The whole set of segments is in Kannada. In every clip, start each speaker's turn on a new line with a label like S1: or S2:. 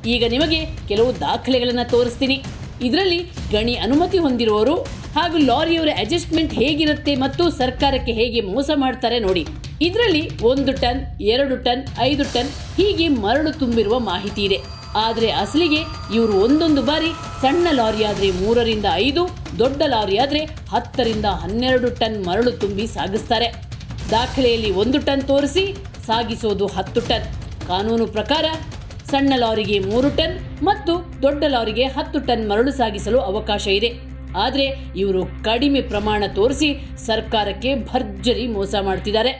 S1: ಈಗ ನಿಮಗೆ ಕೆಲವು ದಾಖಲೆಗಳನ್ನು ತೋರಿಸ್ತೀನಿ ಇದರಲ್ಲಿ ಗಣಿ ಅನುಮತಿ ಹೊಂದಿರುವವರು ಹಾಗೂ ಲಾರಿಯವರ ಅಡ್ಜಸ್ಟ್ಮೆಂಟ್ ಹೇಗಿರುತ್ತೆ ಮತ್ತು ಸರ್ಕಾರಕ್ಕೆ ಹೇಗೆ ಮೋಸ ಮಾಡ್ತಾರೆ ನೋಡಿ ಇದರಲ್ಲಿ ಒಂದು ಟನ್ ಎರಡು ಟನ್ ಐದು ಟನ್ ಹೀಗೆ ಮರಳು ತುಂಬಿರುವ ಮಾಹಿತಿ ಇದೆ ಆದರೆ ಅಸಲಿಗೆ ಇವರು ಒಂದೊಂದು ಬಾರಿ ಸಣ್ಣ ಲಾರಿ ಆದರೆ ಮೂರರಿಂದ ಐದು ದೊಡ್ಡ ಲಾರಿ ಆದರೆ ಹತ್ತರಿಂದ ಹನ್ನೆರಡು ಟನ್ ಮರಳು ತುಂಬಿ ಸಾಗಿಸ್ತಾರೆ ದಾಖಲೆಯಲ್ಲಿ ಒಂದು ಟನ್ ತೋರಿಸಿ ಸಾಗಿಸೋದು ಹತ್ತು ಟನ್ ಕಾನೂನು ಪ್ರಕಾರ ಸಣ್ಣ ಲಾರಿಗೆ ಮೂರು ಟನ್ ಮತ್ತು ದೊಡ್ಡ ಲಾರಿಗೆ ಹತ್ತು ಟನ್ ಮರಳು ಸಾಗಿಸಲು ಅವಕಾಶ ಇದೆ ಆದರೆ ಇವರು ಕಡಿಮೆ ಪ್ರಮಾಣ ತೋರಿಸಿ ಸರ್ಕಾರಕ್ಕೆ ಭರ್ಜರಿ ಮೋಸ ಮಾಡ್ತಿದ್ದಾರೆ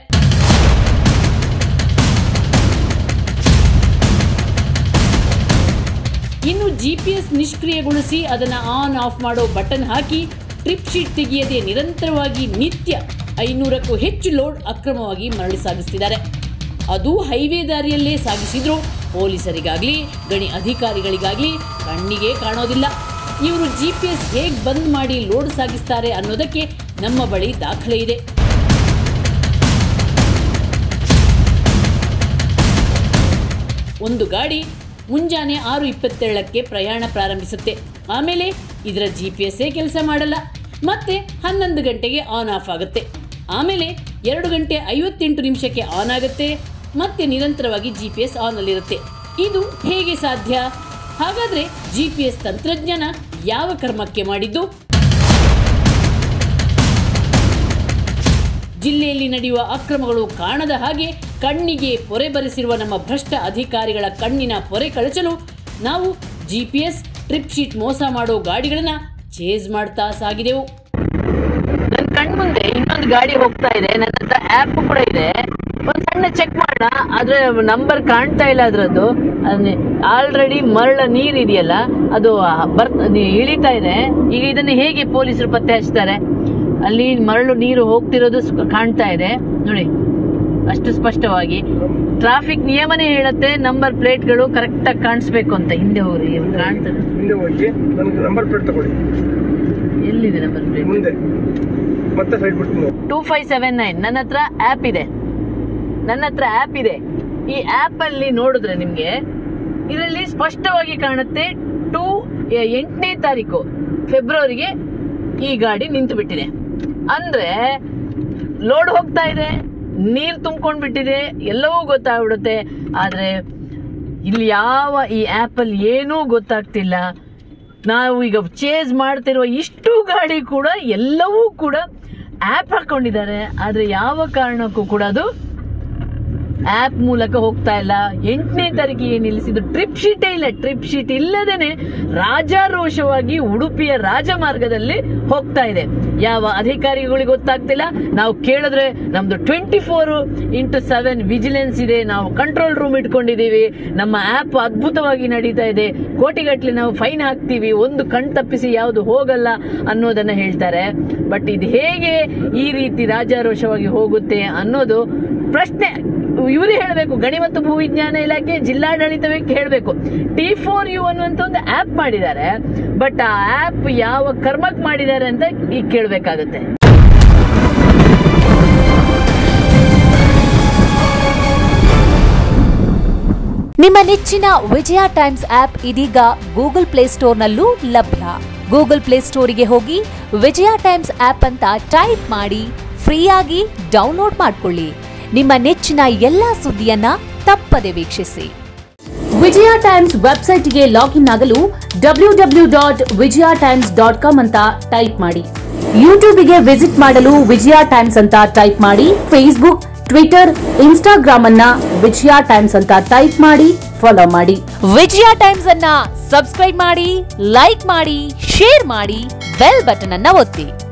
S1: ಇನ್ನು ಜಿ ಪಿ ಎಸ್ ನಿಷ್ಕ್ರಿಯಗೊಳಿಸಿ ಅದನ್ನು ಆನ್ ಆಫ್ ಮಾಡೋ ಬಟನ್ ಹಾಕಿ ಟ್ರಿಪ್ ಶೀಟ್ ತೆಗೆಯದೆ ನಿರಂತರವಾಗಿ ನಿತ್ಯ ಐನೂರಕ್ಕೂ ಹೆಚ್ಚು ಲೋಡ್ ಅಕ್ರಮವಾಗಿ ಮರಳಿ ಸಾಗಿಸ್ತಿದ್ದಾರೆ ಅದು ಹೈವೇ ದಾರಿಯಲ್ಲೇ ಸಾಗಿಸಿದ್ರು ಪೊಲೀಸರಿಗಾಗಲಿ ಗಣಿ ಅಧಿಕಾರಿಗಳಿಗಾಗಲಿ ಕಣ್ಣಿಗೆ ಕಾಣೋದಿಲ್ಲ ಇವರು ಜಿ ಪಿ ಎಸ್ ಹೇಗೆ ಬಂದ್ ಮಾಡಿ ಲೋಡ್ ಸಾಗಿಸ್ತಾರೆ ಅನ್ನೋದಕ್ಕೆ ನಮ್ಮ ಬಳಿ ದಾಖಲೆ ಇದೆ ಒಂದು ಗಾಡಿ ಮುಂಜಾನೆ ಆರು ಇಪ್ಪತ್ತೇಳಕ್ಕೆ ಪ್ರಯಾಣ ಪ್ರಾರಂಭಿಸುತ್ತೆ ಆಮೇಲೆ ಇದರ ಜಿ ಪಿ ಎಸ್ಸೇ ಕೆಲಸ ಮಾಡಲ್ಲ ಮತ್ತೆ ಹನ್ನೊಂದು ಗಂಟೆಗೆ ಆನ್ ಆಫ್ ಆಗುತ್ತೆ ಆಮೇಲೆ ಎರಡು ಗಂಟೆ ಐವತ್ತೆಂಟು ನಿಮಿಷಕ್ಕೆ ಆನ್ ಆಗುತ್ತೆ ಮತ್ತೆ ನಿರಂತರವಾಗಿ ಜಿ ಪಿ ಎಸ್ ಆನಲ್ಲಿರುತ್ತೆ ಇದು ಹೇಗೆ ಸಾಧ್ಯ ಹಾಗಾದರೆ ಜಿ ಪಿ ಎಸ್ ತಂತ್ರಜ್ಞಾನ ಯಾವ ಕರ್ಮಕ್ಕೆ ಮಾಡಿದ್ದು ಜಿಲ್ಲೆಯಲ್ಲಿ ನಡೆಯುವ ಅಕ್ರಮಗಳು ಕಾಣದ ಹಾಗೆ ಕಣ್ಣಿಗೆ ಪೊರೆ ಬರೆಸಿರುವ ನಮ್ಮ ಭ್ರಷ್ಟ ಅಧಿಕಾರಿಗಳ ಕಣ್ಣಿನ ಪೊರೆ ಕಳಚಲು ನಾವು G P S trip sheet ಮೋಸ ಮಾಡೋ ಗಾಡಿಗಳನ್ನ ಚೇಸ್ ಮಾಡ್ತಾ ಸಾಗಿದೆವು
S2: ನನ್ನ ಕಣ್ಮುಂದೆ ಇನ್ನೊಂದು ಗಾಡಿ ಹೋಗ್ತಾ ಇದೆ ನನ್ನ ಹತ್ರ ಆ್ಯಪ್ ಕೂಡ ಇದೆ ಒಂದು ಸಣ್ಣ ಚೆಕ್ ಮಾಡೋಣ ಆದ್ರೆ ನಂಬರ್ ಕಾಣ್ತಾ ಇಲ್ಲ ಅದ್ರದ್ದು ಆಲ್ರೆಡಿ ಮರಳ ನೀರ್ ಇದೆಯಲ್ಲ ಅದು ಬರ್ ಇಳಿತಾ ಇದೆ ಈಗ ಇದನ್ನ ಹೇಗೆ ಪೊಲೀಸರು ಪತ್ತೆ ಹಚ್ತಾರೆ ಅಲ್ಲಿ ಮರಳು ನೀರು ಹೋಗ್ತಿರೋದು ಸ್- ಕಾಣ್ತಾ ಇದೆ ನೋಡಿ ಅಷ್ಟು ಸ್ಪಷ್ಟವಾಗಿ ಟ್ರಾಫಿಕ್ ನಿಯಮನೇ ಹೇಳುತ್ತೆ ನಂಬರ್ ಪ್ಲೇಟ್ಗಳು ಕರೆಕ್ಟ್ ಆಗಿ ಕಾಣಿಸ್ಬೇಕು ಅಂತ ಹಿಂದೆ ಹೋಗ್ರಿ ಇವ್ರು ಕಾಣ್ತದೆ
S3: ಹಿಂದೆ ಹೋಗಿ ನನಗೆ ನಂಬರ್ ಪ್ಲೇಟ್ ತಗೊಳ್ಳಿ
S2: ಎಲ್ಲಿದೆ ನಂಬರ್ ಪ್ಲೇಟ್
S3: ಮುಂದೆ ಮತ್ತೆ ಸೈಡ್ ಬಿಡ್ತೀನಿ
S2: ಟೂ ಫೈವ್ ಸೆವೆನ್ ನೈನ್ ನನ್ನ ಹತ್ರ ಆ್ಯಪ್ ಇದೆ ನನ್ನ ಹತ್ರ ಆ್ಯಪ್ ಇದೆ ಈ ಆ್ಯಪ್ ಅಲ್ಲಿ ನೋಡಿದ್ರೆ ನಿಮ್ಗೆ ಇದರಲ್ಲಿ ಸ್ಪಷ್ಟವಾಗಿ ಕಾಣುತ್ತೆ ಟೂ ಎಂಟನೇ ತಾರೀಕು ಫೆಬ್ರವರಿಗೆ ಈ ಗಾಡಿ ನಿಂತು ಬಿಟ್ಟಿದೆ ಅಂದ್ರೆ ಲೋಡ್ ಹೋಗ್ತಾ ಇದೆ ನೀರ್ ತುಂಬ್ಕೊಂಡ್ ಬಿಟ್ಟಿದೆ ಎಲ್ಲವೂ ಗೊತ್ತಾಗ್ಬಿಡುತ್ತೆ ಆದ್ರೆ ಇಲ್ಲಿ ಯಾವ ಈ ಆ್ಯಪ್ ಅಲ್ಲಿ ಏನೂ ಗೊತ್ತಾಗ್ತಿಲ್ಲ ನಾವು ಈಗ ಚೇಸ್ ಮಾಡ್ತಿರುವ ಇಷ್ಟು ಗಾಡಿ ಕೂಡ ಎಲ್ಲವೂ ಕೂಡ ಆ್ಯಪ್ ಹಾಕೊಂಡಿದ್ದಾರೆ ಆದ್ರೆ ಯಾವ ಕಾರಣಕ್ಕೂ ಕೂಡ ಅದು ಆಪ್ ಮೂಲಕ ಹೋಗ್ತಾ ಇಲ್ಲ ಎಂಟನೇ ತಾರೀಕಿಗೆ ನಿಲ್ಲಿಸಿದ್ದು ಟ್ರಿಪ್ ಶೀಟೇ ಇಲ್ಲ ಟ್ರಿಪ್ ಶೀಟ್ ಇಲ್ಲದೇನೆ ರಾಜಾರೋಷವಾಗಿ ಉಡುಪಿಯ ರಾಜಮಾರ್ಗದಲ್ಲಿ ಹೋಗ್ತಾ ಇದೆ ಯಾವ ಅಧಿಕಾರಿಗಳಿಗೆ ಗೊತ್ತಾಗ್ತಿಲ್ಲ ನಾವು ಕೇಳಿದ್ರೆ ನಮ್ದು twenty four into seven vigilance ಇದೆ ನಾವು ಕಂಟ್ರೋಲ್ ರೂಮ್ ಇಟ್ಕೊಂಡಿದೀವಿ ನಮ್ಮ ಆಪ್ ಅದ್ಭುತವಾಗಿ ನಡೀತಾ ಇದೆ ಕೋಟಿಗಟ್ಟಲೆ ನಾವು ಫೈನ್ ಹಾಕ್ತೀವಿ ಒಂದು ಕಣ್ ತಪ್ಪಿಸಿ ಯಾವುದು ಹೋಗಲ್ಲ ಅನ್ನೋದನ್ನ ಹೇಳ್ತಾರೆ ಬಟ್ ಇದು ಹೇಗೆ ಈ ರೀತಿ ರಾಜಾರೋಷವಾಗಿ ಹೋಗುತ್ತೆ ಅನ್ನೋದು ಪ್ರಶ್ನೆ ಇವರು ಹೇಳಬೇಕು ಗಣಿ ಮತ್ತು ಭೂವಿಜ್ಞಾನ ಇಲಾಖೆ ಜಿಲ್ಲಾಡಳಿತವೇ ಹೇಳಬೇಕು ಟಿ ಫೋರ್ ಯು ಅನ್ನುವಂತ ಒಂದು ಆಪ್ ಮಾಡಿದ್ದಾರೆ ಬಟ್ ಆ ಆಪ್ ಯಾವ ಕರ್ಮಕ್ ಮಾಡಿದ್ದಾರೆ ಅಂತ ಈಗ ಕೇಳಬೇಕಾಗುತ್ತೆ
S4: ನಿಮ್ಮ ನೆಚ್ಚಿನ ವಿಜಯ ಟೈಮ್ಸ್ ಆಪ್ ಇದೀಗ ಗೂಗಲ್ ಪ್ಲೇಸ್ಟೋರ್ನಲ್ಲೂ ಲಭ್ಯ ಗೂಗಲ್ ಪ್ಲೇಸ್ಟೋರಿಗೆ ಹೋಗಿ ವಿಜಯ ಟೈಮ್ಸ್ ಆಪ್ ಅಂತ ಟೈಪ್ ಮಾಡಿ ಫ್ರೀಯಾಗಿ ಡೌನ್ಲೋಡ್ ಮಾಡಿಕೊಳ್ಳಿ ನಿಮ್ಮ ನೆಚ್ಚಿನ ಎಲ್ಲಾ ಸುದ್ದಿಯನ್ನ ತಪ್ಪದೆ ವೀಕ್ಷಿಸಿ ವಿಜಯ ಟೈಮ್ಸ್ ವೆಬ್ಸೈಟ್ಗೆ ಲಾಗಿನ್ ಆಗಲು W W dot Vijaya Times dot com ಅಂತ ಟೈಪ್ ಮಾಡಿ ಯೂಟ್ಯೂಬ್ಗೆ ವಿಸಿಟ್ ಮಾಡಲು ವಿಜಯ ಟೈಮ್ಸ್ ಅಂತ ಟೈಪ್ ಮಾಡಿ ಫೇಸ್ಬುಕ್ ಟ್ವಿಟರ್ ಇನ್ಸ್ಟಾಗ್ರಾಮ್ ಅನ್ನ ವಿಜಯ ಟೈಮ್ಸ್ ಅಂತ ಟೈಪ್ ಮಾಡಿ ಫಾಲೋ ಮಾಡಿ ವಿಜಯ ಟೈಮ್ಸ್ ಅನ್ನ ಸಬ್ಸ್ಕ್ರೈಬ್ ಮಾಡಿ ಲೈಕ್ ಮಾಡಿ ಶೇರ್ ಮಾಡಿ ಬೆಲ್ ಬಟನ್ ಅನ್ನ ಒತ್ತಿ